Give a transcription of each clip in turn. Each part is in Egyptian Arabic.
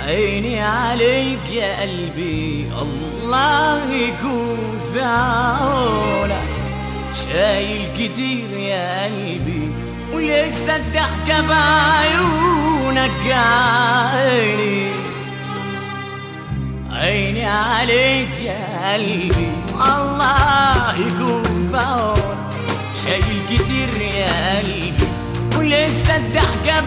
عيني عليك يا قلبي الله يكون في عونك شايل كتير يا قلبي ولسه الضحكة بعيونك يا عيني عيني عليك يا قلبي الله يكون في عونك شايل كتير يا قلبي ولسه الضحكة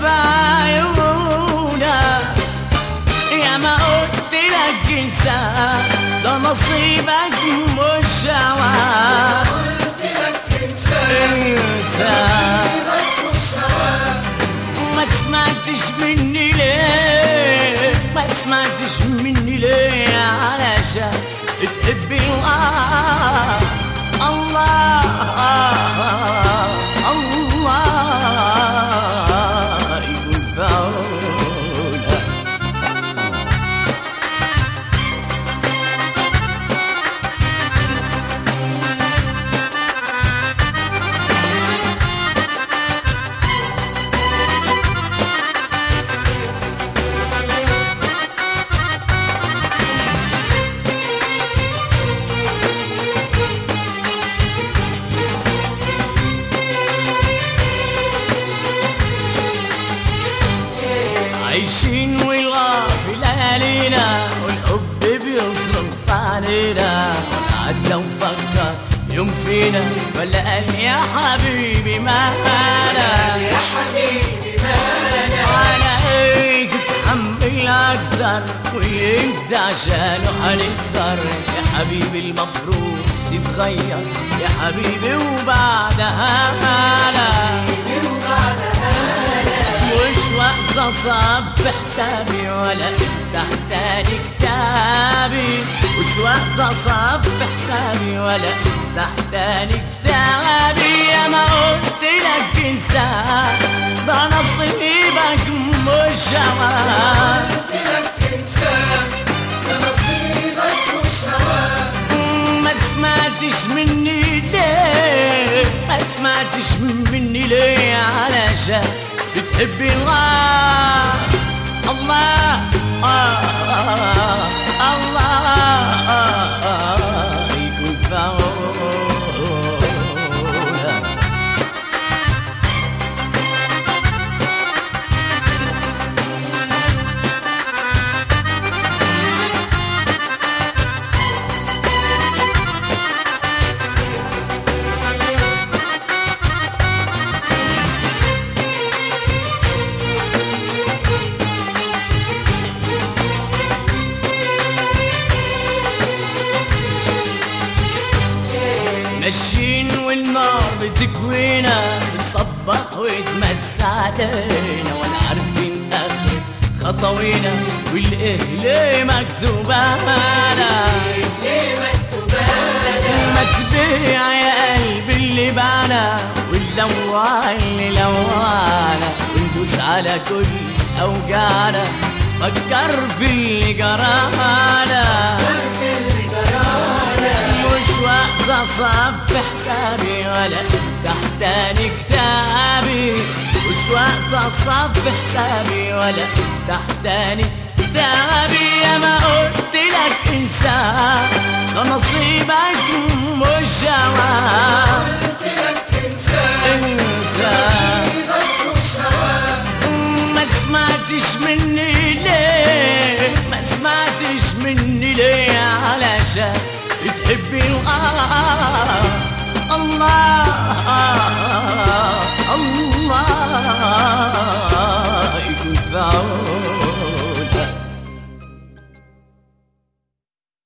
بعيونك يا ما قلت لك انسى ده نصيبك مش هوا انسى ما سمعتش مني ليه ما سمعتش مني ليه علشان تحبي الله الله الله يكون في عونك عايشين والغاف ليالينا والحب بيصرف علينا قعد لو فكر يوم فينا ولا قال يا حبيبي ما انا يا حبيبي مالك على ايه تتحمل اكتر وانت عشانه هنسهر يا حبيبي المفروض تتغير يا حبيبي وبعدها انا مش وقت اصف حسابي ولا افتح تاني كتابي مش وقت اصف حسابي ولا افتح تاني كتابي يا ما قلت لك انسى ده نصيبك مش هوا قلت لك انسان ده نصيبك مش هواك ما سمعتش مني ليه ما سمعتش مني ليه علشان بتحبي الله الله آه آه الله آه يكون في عونك ماشيين والنار بتكوينا بتصبح وتمس علينا ولا عارفين اخر خطوينا والاهل مكتوبانا ليه مكتوبالك ما تبيع يا قلبي اللي بانا ونلوع اللي لوانا وندوس على كل اوجاعنا فكر في اللي جرانا عارف اللي جرالك مش وقت اصف حسابي ولا افتح تاني كتابي مش وقت اصف حسابي ولا افتح تاني كتابي يا ما قلت لك انسى ده نصيبك مش هوا قلت لك انسان انسى نصيبك مش هواك ما سمعتش مني ليه ما سمعتش مني ليه علشان تحبي الله الله الله يكون في عونك